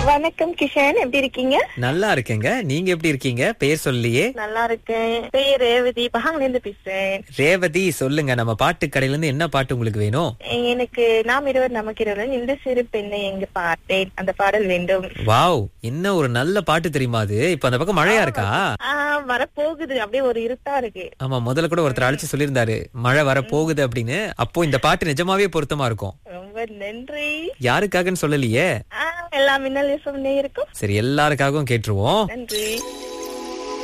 வணக்கம் கிஷன் எப்படி இருக்கீங்க நல்லா இருக்கேங்க நீங்க எப்படி இருக்கீங்க பேர் சொல்லியே நல்லா இருக்கேன் பேர் ரேவதி பஹாங்ல இருந்து பேசுறேன் ரேவதி சொல்லுங்க நம்ம பாட்டு கடையில இருந்து என்ன பாட்டு உங்களுக்கு வேணும் எனக்கு நாம் இருவர் நமக்கு இருவர் இந்த சிறு பெண்ணை எங்க பார்த்தேன் அந்த பாடல் வேண்டும் வாவ் என்ன ஒரு நல்ல பாட்டு தெரியுமா அது இப்ப அந்த பக்கம் மழையா இருக்கா ஆஹ் வரப்போகுது அப்படியே ஒரு இருட்டா இருக்கு ஆமா முதல்ல கூட ஒருத்தர் அழைச்சு சொல்லியிருந்தாரு மழை வர போகுது அப்படின்னு அப்போ இந்த பாட்டு நிஜமாவே பொருத்தமா இருக்கும் ரொம்ப நன்றி யாருக்காகன்னு சொல்லலையே ஆஹ் எல்லா மின்னல் நேருக்கும் சரி எல்லாருக்காகவும் கேட்டுருவோம் நன்றி